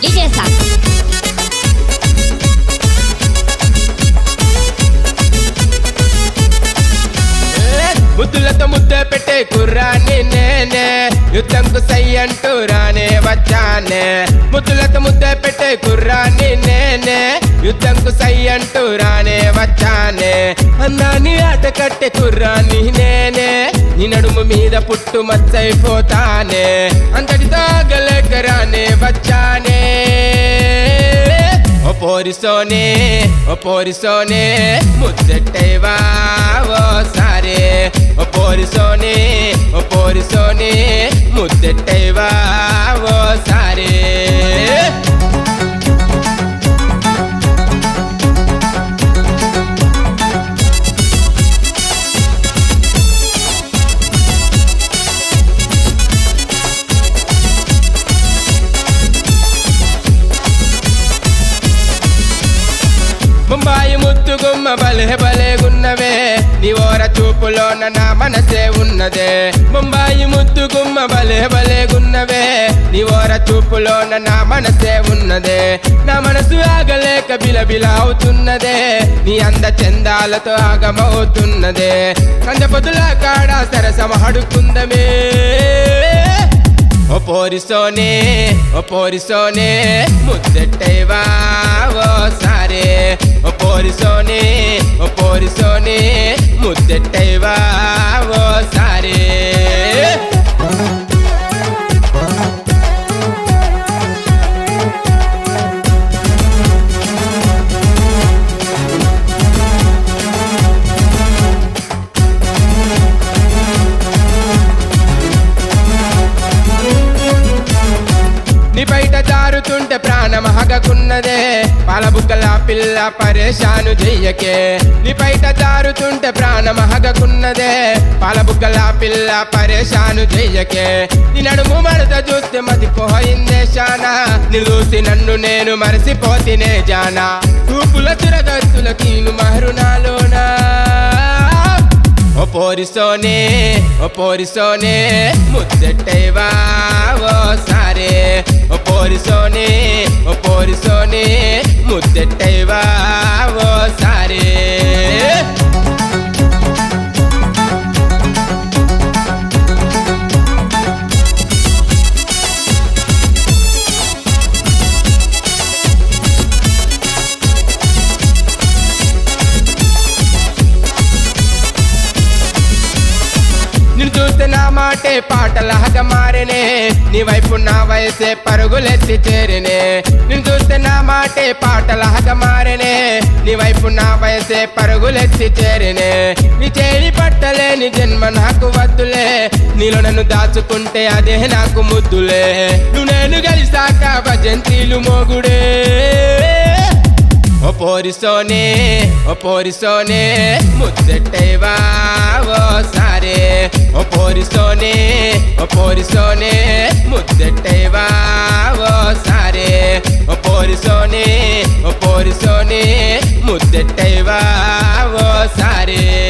DJ Sax. ముద్దులతో ముద్ద పెట్టే కుర్రాన్ని నేనే యుద్ధంకు సై అంటూ రానే వచ్చానే ముద్దులతో ముద్ద పెట్టే కుర్రాన్ని నేనే యుద్ధంకు సై అంటూ రానే వచ్చానే అన్నాని ఆట కట్టే కుర్రాన్ని నేనే నీ నడుము మీద పుట్టు మచ్చైపోతానే అంతటితో గలకరానే వచ్చానే ఓ పోరిసోనే ఓ పోరిసోనే ముద్దెట్టేవా ఓ సారే ఓ పోరిసోనే ఓ పోరిసోనే ముద్దెట్టేవా ఓ సారే ముంబాయి ముత్తు గుమ్మ బలే బలేగున్నవే నీ ఓర చూపులోన నా మనసే ఉన్నదే ముంబాయి ముత్తు గుమ్మ బలే బలేగున్నవే నీ ఓర చూపులోన నా మనసే ఉన్నదే నా మనసు ఆగలేక బిలబిల అవుతున్నదే నీ అంద చందాలతో ఆగమవుతున్నదే కందపొదుల కాడ సరసమ హడుకుందమే ఓ పోరిసోనే ఓ పోరిసోనే ముద్దెట్టేవా ఓ సారే ఓ పోరిసోనే ఓ పోరిసోనే ముద్దెట్టేవా ఓ సారే నీ బయట జారుతుంటే ప్రాణం హగకున్నదే పాలబుక్కల పిల్ల పరేషాను చెయ్యకే నీ బయట జారుతుంటే ప్రాణం హగకున్నదే పాలబుక్కల పిల్ల పరేషాను చెయ్యకే నీ నడుము మడత చూస్తే మతి పోయిందే శానా నీ చూసి నన్ను నేను మరసిపోతినే జానా చూపుల తిరగత్తుల కీను మహరునాలోనా ఓ పోరిసోనే ఓ పోరిసోనే ముద్దెట్టేవా ఓ సారే ఓ పోరిసోనే ఓ పోరిసోనే ముద్దెట్టేవా ఓ సారే నిన్ను చూస్తే నా మాటే పాటలాగా మారేనే నీ వైపు నా వయసే పరుగులెత్తి చేరినే నిన్ను చూస్తే నా మాటే పాటలాగా మారేనే నీ వైపు నా వయసే పరుగులెత్తి చేరినే నీ చేయి పట్టలేని జన్మ నాకు వద్దులే నీలో నన్ను దాచుకుంటే అదే నాకు ముద్దులే నువ్వు నేను కలిసాక భజంత్రీలు మోగుడే ఓ పోరిసోనే ఓ పోరిసోనే ముద్దెట్టేవా ఓ సారే ఓ పోరిసోనే ఓ పోరిసోనే ముద్దెట్టేవా ఓ సారే ఓ పోరిసోనే ఓ పోరిసోనే ముద్దెట్టేవా ఓ సారే